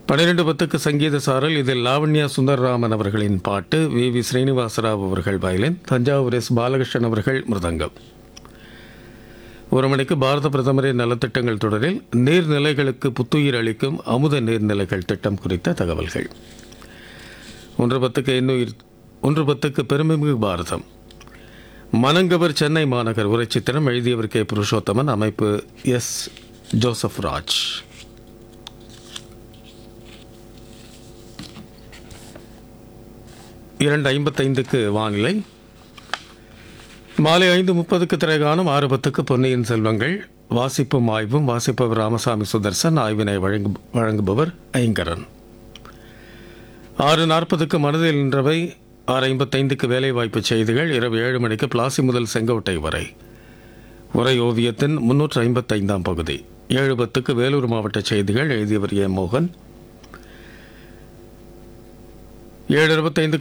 பன்னிரெண்டு பத்துக்கு சங்கீத சாரல் இதில் லாவண்யா சுந்தரராமன் அவர்களின் பாட்டு வி வி ஸ்ரீனிவாசராவ் அவர்கள் வயலின் தஞ்சாவூர் எஸ் பாலகிருஷ்ணன் அவர்கள் மிருதங்கம் ஒரு மணிக்கு பாரத பிரதமரின் நலத்திட்டங்கள் தொடரில் நீர்நிலைகளுக்கு புத்துயிர் அளிக்கும் அமுத நீர்நிலைகள் திட்டம் குறித்த தகவல்கள் ஒன்று பத்துக்கு இன்னுயிர் ஒன்று பத்துக்கு பெருமைமிகு பாரதம் மனங்கவர் சென்னை மாநகர் உரைச்சித்திரம் எழுதியவர் கே புருஷோத்தமன் அமைப்பு எஸ் ஜோசப் ராஜ் இரண்டு ஐம்பத்தைந்துக்கு வானிலை மாலை ஐந்து முப்பதுக்கு திரைகாணும் ஆறு பத்துக்கு பொன்னியின் செல்வங்கள் வாசிப்பும் ஆய்வும் வாசிப்பவர் ராமசாமி சுதர்சன் ஆய்வினை வழங்கு வழங்குபவர் ஐங்கரன் ஆறு நாற்பதுக்கு மனதில் நின்றவை ஆறு ஐம்பத்தைந்துக்கு வேலைவாய்ப்பு செய்திகள் இரவு ஏழு மணிக்கு பிளாசி முதல் செங்கோட்டை வரை உரை ஓவியத்தின் முன்னூற்று ஐம்பத்தைந்தாம் பகுதி ஏழு பத்துக்கு வேலூர் மாவட்ட செய்திகள் எழுதியவர் ஏ மோகன் ஏழு இருபத்தைந்துக்கு